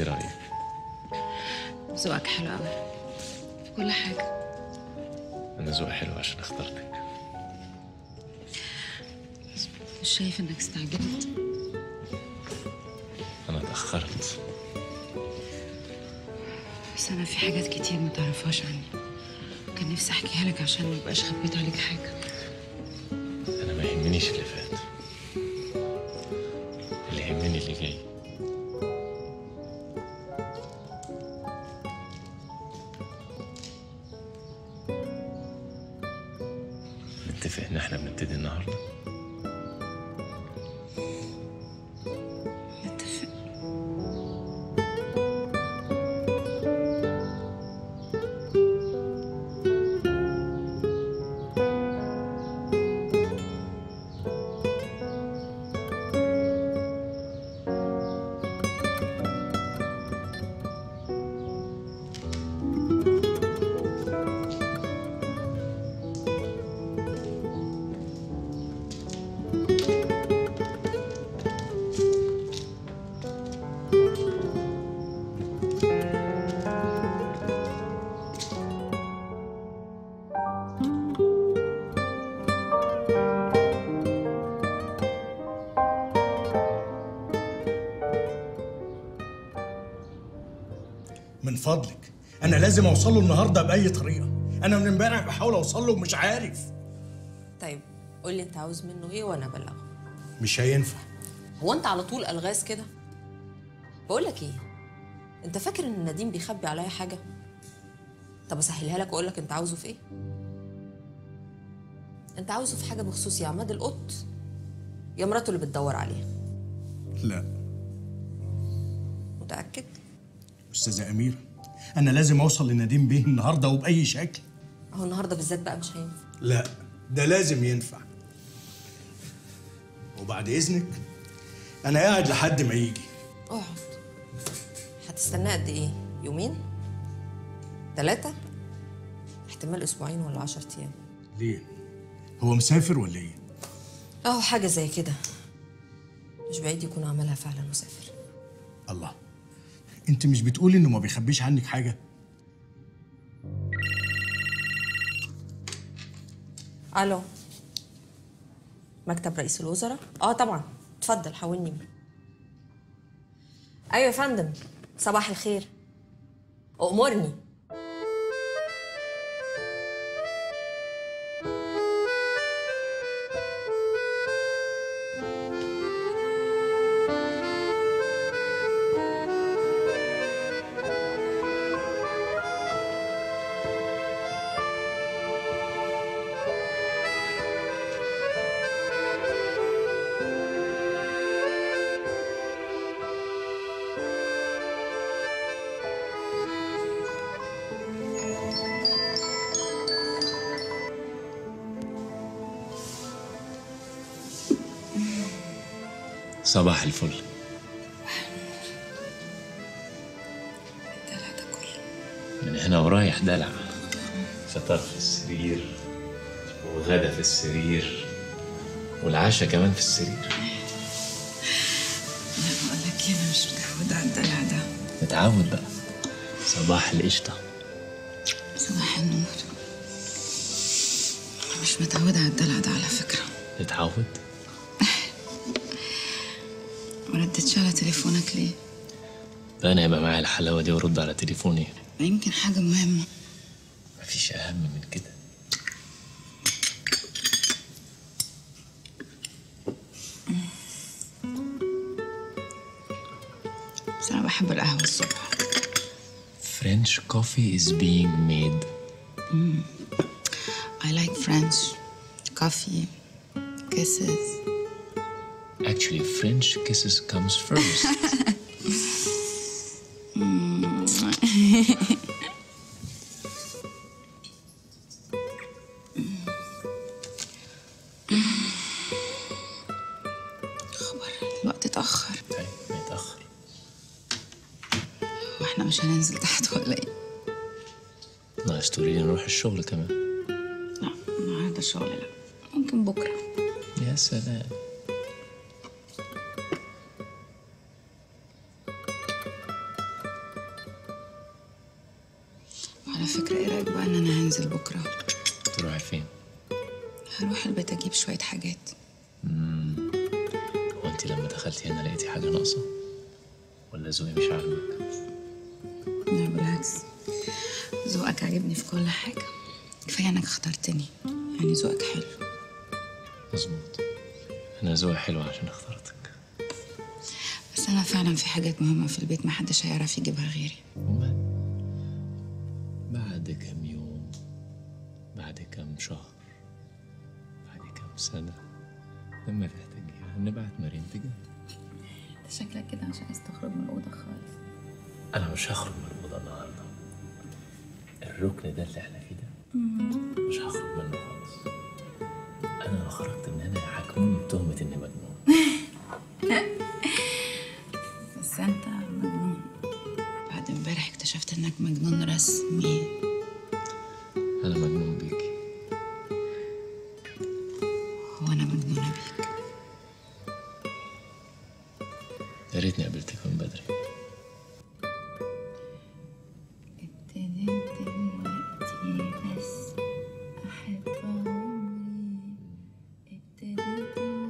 رايك ذوقك حلو قوي في كل حاجة انا ذوقي حلو عشان اخترتك مش شايف انك استعجلت انا اتاخرت بس انا في حاجات كتير ما تعرفهاش عني كان نفسي احكيها لك عشان ما يبقاش خبيت عليك حاجة انا ما يهمنيش اللي فات اللي يهمني اللي جاي نتفق ان احنا بنبتدي النهارده نتفق من فضلك انا لازم اوصل له النهارده باي طريقه انا من امبارح بحاول اوصل له ومش عارف طيب قول لي انت عاوز منه ايه وانا ابلغه مش هينفع هو انت على طول الغاز كده بقول لك ايه انت فاكر ان نديم بيخبي عليا حاجه طب اسهلها لك واقول لك انت عاوزه في ايه انت عاوزه في حاجه بخصوص يا عماد القط يا مراته اللي بتدور عليها لا متاكد استاذه اميره انا لازم اوصل لنديم بيه النهارده وباي شكل اهو النهارده بالذات بقى مش هينفع لا ده لازم ينفع وبعد اذنك انا قاعد لحد ما يجي اقعد هتستناه قد ايه يومين ثلاثه احتمال اسبوعين ولا عشرة ايام ليه هو مسافر ولا ايه اهو حاجه زي كده مش بعيد يكون عملها فعلا مسافر الله انت مش بتقولي انه ما بيخبيش عنك حاجه الو مكتب رئيس الوزراء اه طبعا اتفضل حولني بيه ايوه يا فندم صباح الخير امرني صباح الفل الدلع ده كله من هنا ورايح دلع فطار في السرير وغدا في السرير والعشاء كمان في السرير لا بقول لك انا مش متعودة على الدلع ده نتعود بقى صباح القشطة صباح النور مش متعودة على الدلع ده على فكرة نتعود ما ردتش على تليفونك ليه؟ بقى انا يبقى معايا الحلاوة دي وارد على تليفوني ما يمكن حاجة مهمة مفيش اهم من كده بس أنا بحب القهوة الصبح French coffee is being made I like French coffee kisses Actually, French kisses comes first. خبر الوقت اتأخر طيب ما يتأخر واحنا مش هننزل تحت ولا ايه؟ ناقص تقولي لي نروح الشغل كمان لا النهارده الشغل لا ممكن بكرة يا سلام على فكرة ايه رأيك بقى ان انا هنزل بكرة تروحي فين؟ هروح البيت اجيب شوية حاجات هو انت لما دخلتي هنا لقيتي حاجة ناقصة؟ ولا ذوقي مش عاجبك؟ لا بالعكس ذوقك عجبني في كل حاجة كفاية انك اخترتني يعني ذوقك حلو مظبوط أنا ذوقي حلو عشان اخترتك بس انا فعلا في حاجات مهمة في البيت محدش هيعرف يجيبها غيري وما بعد كام يوم بعد كام شهر بعد كام سنة لما تحتاجيها نبعت مريم تجيب انت شكلك كده مش عايز تخرج من الأوضة خالص أنا مش هخرج من الأوضة النهاردة الركن ده اللي احنا فيه ده مش هخرج منه خالص أنا لو خرجت من هنا يحاكموني بتهمة إني مجنون بس انت مجنون بعد امبارح اكتشفت انك مجنون رسمي أنا مجنون بيكي وانا مجنونة بيك يا ريتني قابلتك من بدري ابتديت دلوقتي بس احب عمري ابتديت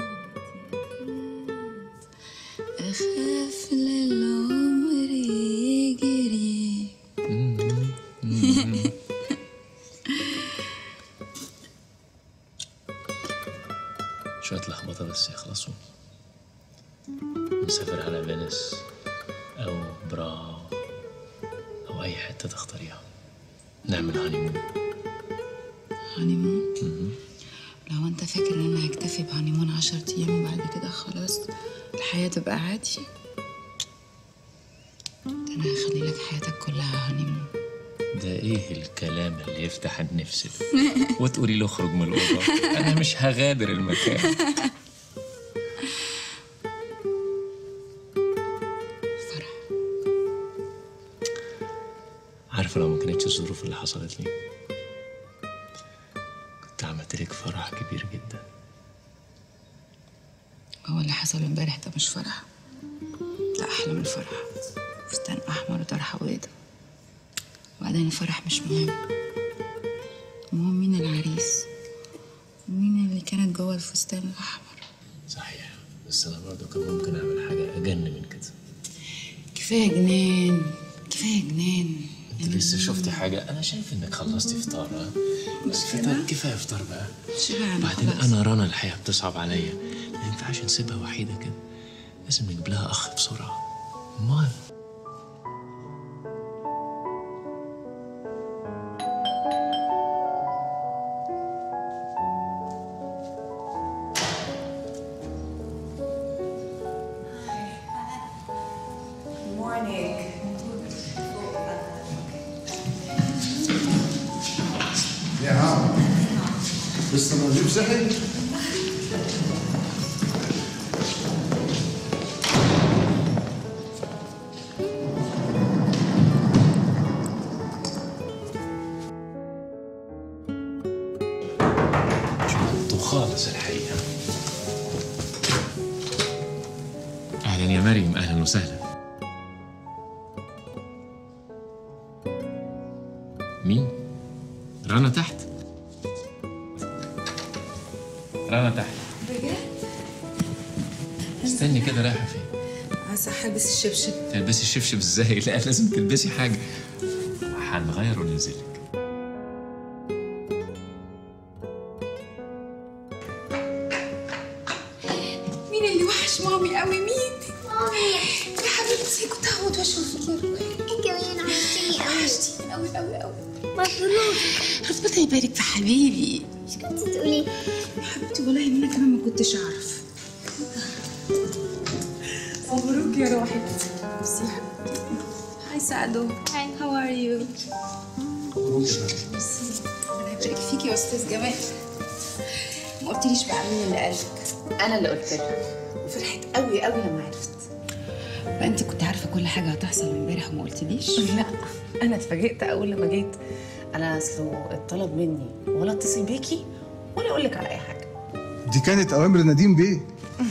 دلوقتي اخاف اخاف للعمر يجري شوية لخبطة بس يخلصوا نسافر على فينيس أو براو أو أي حتة تختاريها نعمل هانيمون هانيمون لو انت فاكر ان انا هكتفي بهانيمون عشر ايام وبعد كده خلاص الحياة تبقى عادي ده انا هخلي لك حياتك كلها هانيمون ده إيه الكلام اللي يفتح النفس ده وتقولي له اخرج من الأوضة أنا مش هغادر المكان فرح عارفة لو ما كانتش الظروف اللي حصلت لي كنت عملت لك فرح كبير جدا هو اللي حصل امبارح ده مش فرح ده احلى من الفرح فستان احمر وطرحه بيضة وبعدين الفرح مش مهم المهم مين العريس ومين اللي كانت جوه الفستان الاحمر صحيح بس أنا برضه كان ممكن أعمل حاجة أجن من كده كفايه جنان كفايه جنان انت لسه شفتي حاجة؟ أنا شايف إنك خلصتي فطار ها؟ بس فطار كفاية فطار بقى شبعنا بعدين خلاص. أنا رنا الحياة بتصعب عليا ما ينفعش نسيبها وحيدة كده لازم نجيب لها أخ بسرعة أمال morning. يا عم لسه نجيب صحي مش مقطو خالص الحقيقة أهلا يا مريم أهلا وسهلا مين؟ رنا تحت رنا تحت بجد؟ استني كده رايحة فين؟ عايزة ألبس الشبشب تلبسي الشبشب ازاي؟ لا لازم تلبسي حاجة هنغير وننزلك مين اللي وحش مامي قوي مين مامي يا حبيبتي كنت هموت واشوفك يا روحي انت كمان وحشتني قوي وحشتيني قوي قوي قوي مبروك ربنا يبارك في حبيبي مش كنت تقولي يا حبيبتي والله ان انا كمان ما كنتش اعرف مبروك يا روحي بصي يا حبيبتي هاي سعدو هاي. هاو ار يو ميرسي ربنا يبارك فيكي يا استاذ جمال ما قلتليش بقى مين اللي قالك انا اللي قلت لها وفرحت قوي قوي لما عرفت بقى انت كنت عارفه كل حاجه هتحصل امبارح وما قلتليش لا انا اتفاجئت اول لما جيت انا اصله اتطلب مني ولا اتصل بيكي ولا اقول لك على اي حاجه دي كانت اوامر نديم بيه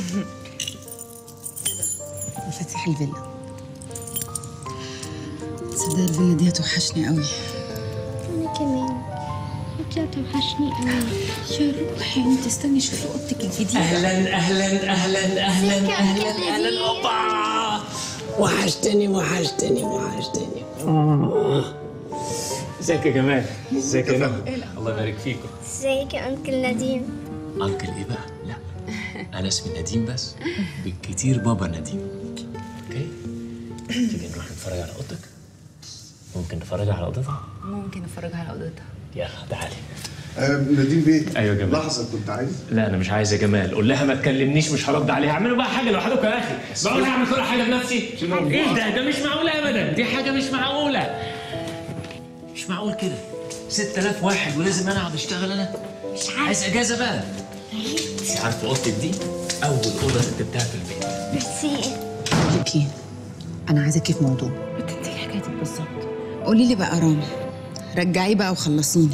مفاتيح الفيلا تصدق الفيلا دي هتوحشني قوي كمان انت هتوحشني قوي يا روحي انت استني شوفي اوضتك الجديده اهلا اهلا اهلا اهلا ازيك يا اهلا أنكل اهلا نبيل؟ اوبا وحشتني وحشتني وحشتني آه. ازيك يا جمال ازيك يا نهى الله يبارك فيكم ازيك يا انكل نديم انكل ايه بقى لا انا اسمي نديم بس بالكتير بابا نديم اوكي تيجي نروح نتفرج على اوضتك ممكن نتفرج على اوضتها ممكن افرجها على اوضتها يلا تعالي آه نديم بيه أيوة يا جمال. لحظه كنت عايز لا انا مش عايز يا جمال قول لها ما تكلمنيش مش هرد عليها اعملوا بقى حاجه لوحدكم يا اخي بقول هعمل كل حاجه بنفسي ايه ده ده مش معقوله ابدا دي حاجه مش معقوله مش معقول كده 6000 واحد ولازم انا اقعد اشتغل انا مش عارف عايز اجازه بقى انت عارفه اوضتك دي اول اوضه رتبتها في البيت ميرسي لك ايه انا عايزاكي في موضوع بتنتهي حكايتك بالظبط قولي لي بقى رامي رجعيه بقى وخلصيني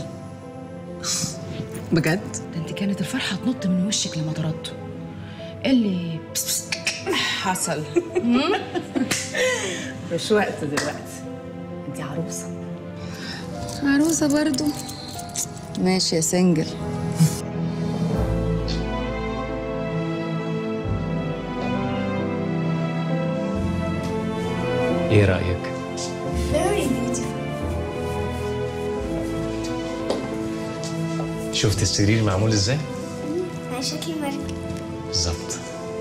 بجد ده انت كانت الفرحه هتنط من وشك لما طردته إيه اللي بس بس حصل مش وقت دلوقتي انت عروسه عروسه برضو ماشي يا سنجل ايه رايك very beautiful شفت السرير معمول ازاي على شكل مركب بالظبط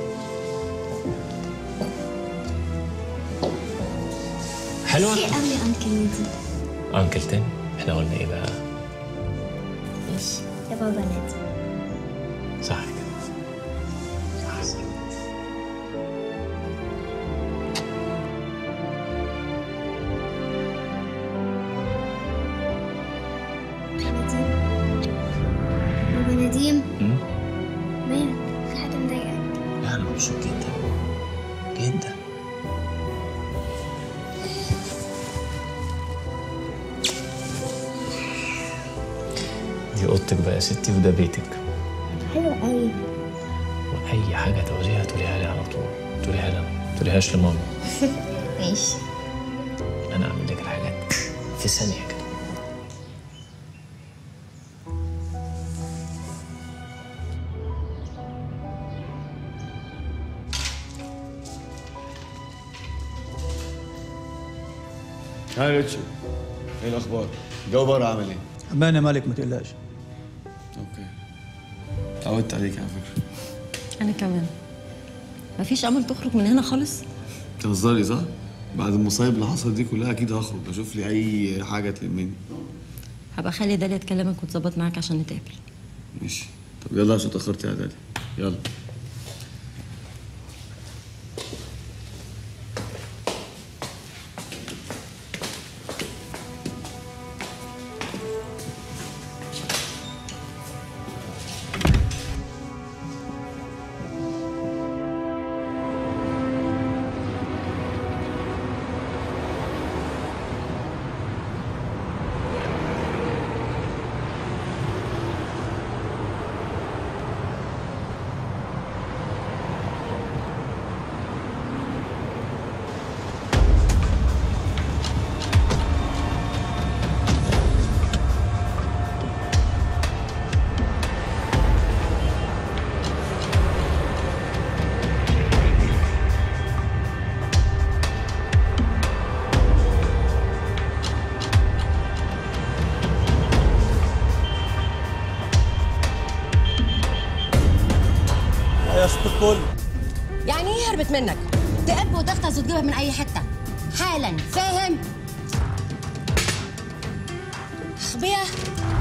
حلوه ميرسي قوي يا انكل نديم انكل تاني احنا قلنا ايه بقى ماشي يا بابا نديم صح كده صح نديم بابا نديم أمم؟ مالك في حاجة مضايقاك لا انا مبسوط جدا جدا دي اوضتك بقى يا ستي وده بيتك حلو قوي واي حاجه تعوزيها تقوليها لي على طول تقوليها لي ما تقوليهاش لماما ماشي انا اعمل لك الحاجات في ثانيه كده ها يا ريتشارد ايه الاخبار؟ الجو بره عامل ايه؟ أمانة مالك ما تقلقش اوكي اتعودت عليك على فكره أنا كمان مفيش أمل تخرج من هنا خالص تهزري صح؟ بعد المصايب اللي حصلت دي كلها اكيد هخرج اشوف لي اي حاجه تلمني هبقى خلي داليا تكلمك وتظبط معاك عشان نتقابل ماشي طب يلا عشان اتاخرت يا دالي يلا يا ست الكل يعني إيه هربت منك؟ تقب وتغطس وتجيبها من أي حتة حالا فاهم؟ أخبية